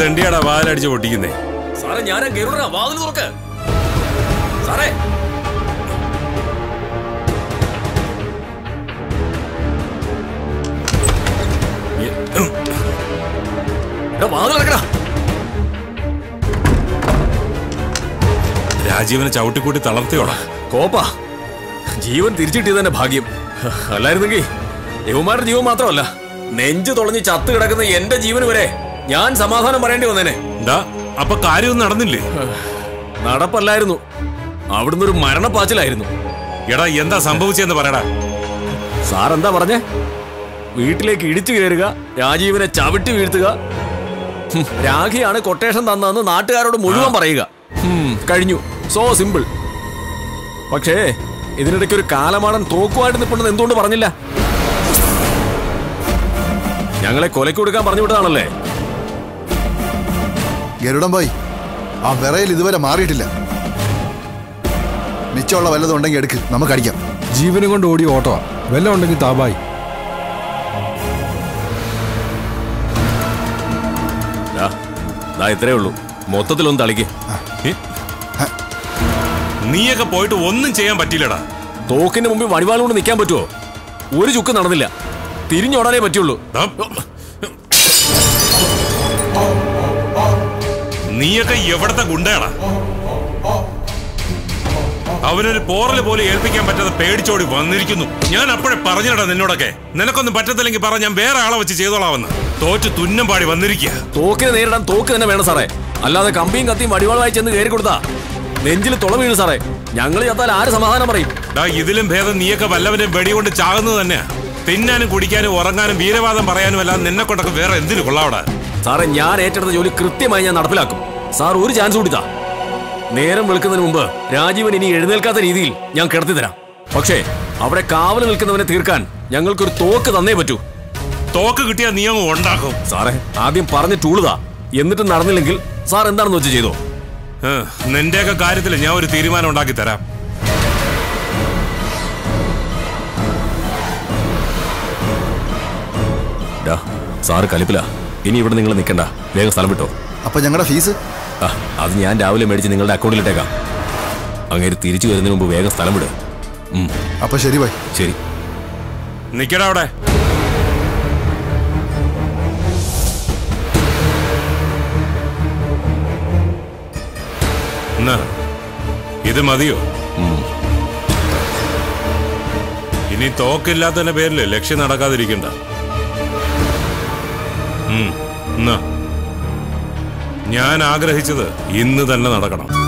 തെണ്ടിയാടാ വാലടിച്ച് പൊട്ടിക്കുന്നേ സാറേ ഞാനാ ഗരുഡനാ വാതിൽ തുറക്ക് സാറേ എടാ, വാതിൽ തുറക്കടാ രാജീവനെ ചവിട്ടിക്കൂട്ടി തളർത്തിയോടാ കോപ്പാ ജീവൻ തിരിച്ചിട്ടിയത് തന്നെ ഭാഗ്യം അല്ലായിരുന്നെങ്കിൽ യുവമാരുടെ ജീവൻ മാത്രമല്ല നെഞ്ചു തുളഞ്ഞ് ചത്ത് കിടക്കുന്ന എന്റെ ജീവന് വരെ ഞാൻ സമാധാനം പറയേണ്ടി വന്നേനെ എന്താ അപ്പൊ കാര്യമൊന്നും നടന്നില്ലേ നടപ്പല്ലായിരുന്നു അവിടുന്ന് ഒരു മരണപ്പാച്ചിലായിരുന്നു എടാ എന്താ സംഭവിച്ചെന്ന് പറയടാ സാർ എന്താ പറഞ്ഞേ വീട്ടിലേക്ക് ഇടിച്ചു കയറുക രാജീവിനെ ചവിട്ടി വീഴ്ത്തുക ഹും, രാഖിയാണ് കൊട്ടേഷൻ തന്നതെന്ന് നാട്ടുകാരോട് മുഴുവൻ പറയുക ഹും, കഴിഞ്ഞു സോ സിമ്പിൾ പക്ഷേ ഇതിനിടയ്ക്ക് ഒരു കാലമാടൻ തോക്കുമായിട്ട് നിൽപ്പുണ്ടെന്ന് എന്തുകൊണ്ട് പറഞ്ഞില്ല ഞങ്ങളെ കൊലയ്ക്ക് കൊടുക്കാൻ പറഞ്ഞു വിട്ടതാണല്ലേ ഗരുഡൻ പോയി ആ വിറയിൽ ഇതുവരെ മാറിയിട്ടില്ല മിച്ചമുള്ള വല്ലതും ഉണ്ടെങ്കിൽ എടുക്ക് നമുക്ക് അടിക്കാം ജീവനും കൊണ്ട് ഓടിയ ഓട്ടമാ വല്ലതും ഉണ്ടെങ്കിൽ താപായി ദാ, ദാ ഇത്രേ ഉള്ളൂ മൊത്തത്തിലൊന്ന് തളിക്ക് ഏ? നീയൊക്കെ പോയിട്ട് ഒന്നും ചെയ്യാൻ പറ്റില്ലടാ തോക്കിന്റെ മുമ്പിൽ വടിവാൾ കൊണ്ട് നിൽക്കാൻ പറ്റുമോ ഒരു ചുക്ക് നടന്നില്ല തിരിഞ്ഞോടാനേ പറ്റുള്ളൂ ദാ. നീയൊക്കെ എവിടത്തെ ഗുണ്ടയാടാ അവനൊരു പോറല് പോലും ഏൽപ്പിക്കാൻ പറ്റാതെ പേടിച്ചോടി വന്നിരിക്കുന്നു ഞാൻ അപ്പോഴേ പറഞ്ഞിടാ നിന്നോടൊക്കെ നിനക്കൊന്നും പറ്റത്തില്ലെങ്കിൽ പറ ഞാൻ വേറെ ആളെ വെച്ച് ചെയ്തോളാമെന്ന് തോറ്റ് തുന്നം പാടി വന്നിരിക്കുക തോക്കിനെ നേരിടാൻ തോക്ക് തന്നെ വേണം സാറേ അല്ലാതെ കമ്പിയും കത്തിയും വടിവാളായി ചെന്ന് കയറി കൊടുത്താ നെഞ്ചിൽ തുള വീണു സാറേ ഞങ്ങൾ ചത്താൽ ആര് സമാധാനം പറയും ഡാ ഇതിലും ഭേദം നീയൊക്കെ വല്ലവനെ വെടികൊണ്ട് ചാകുന്നത് തന്നെയാ തിന്നാനും കുടിക്കാനും ഉറങ്ങാനും വീരവാദം പറയാനും അല്ലാതെ നിന്നെ കൊണ്ടൊക്കെ വേറെ എന്തിനു കൊള്ളാവടാ സാറേ ഞാൻ ഏറ്റെടുത്ത ജോലി കൃത്യമായി ഞാൻ നടപ്പിലാക്കും സാർ ഒരു ചാൻസ് കൊടുത്താ നേരം വെളുക്കുന്നതിന് മുമ്പ് രാജീവൻ ഇനി എഴുന്നേൽക്കാത്ത രീതിയിൽ ഞാൻ കിടത്തി തരാം പക്ഷേ അവിടെ കാവൽ നിൽക്കുന്നവനെ തീർക്കാൻ ഞങ്ങൾക്കൊരു തോക്ക് തന്നേ പറ്റൂ തോക്ക് കിട്ടിയാ നീ അങ്ങ് ഉണ്ടാക്കും സാറേ ആദ്യം പറഞ്ഞ ടൂളുതാ എന്നിട്ട് നടന്നില്ലെങ്കിൽ സാർ എന്താണെന്ന് വെച്ച് ചെയ്തോ ഏ, നിന്റെയൊക്കെ കാര്യത്തിൽ ഞാൻ ഒരു തീരുമാനം ഉണ്ടാക്കി തരാം ഡാ, സാറ് കലിപ്പില ഇനി ഇവിടെ നിങ്ങൾ നിൽക്കണ്ട വേഗം സ്ഥലം വിട്ടോ അപ്പൊ ഞങ്ങളുടെ ഫീസ് ആ, അത് ഞാൻ രാവിലെ മേടിച്ച് നിങ്ങളുടെ അക്കൗണ്ടിലിട്ടേക്കാം അങ്ങേര് തിരിച്ചു വരുന്നതിന് മുമ്പ് വേഗം സ്ഥലം വിട് ഉം, അപ്പൊ ശരി ബൈ ശരി നിക്കടാ അവിടെ എന്നാ, ഇത് മതിയോ ഇനി തോക്കില്ലാത്തതിന്റെ പേരില് ലക്ഷ്യം നടക്കാതിരിക്കണ്ട ഉം, എന്നാ. ഞാൻ ആഗ്രഹിച്ചത് ഇന്ന് തന്നെ നടക്കണം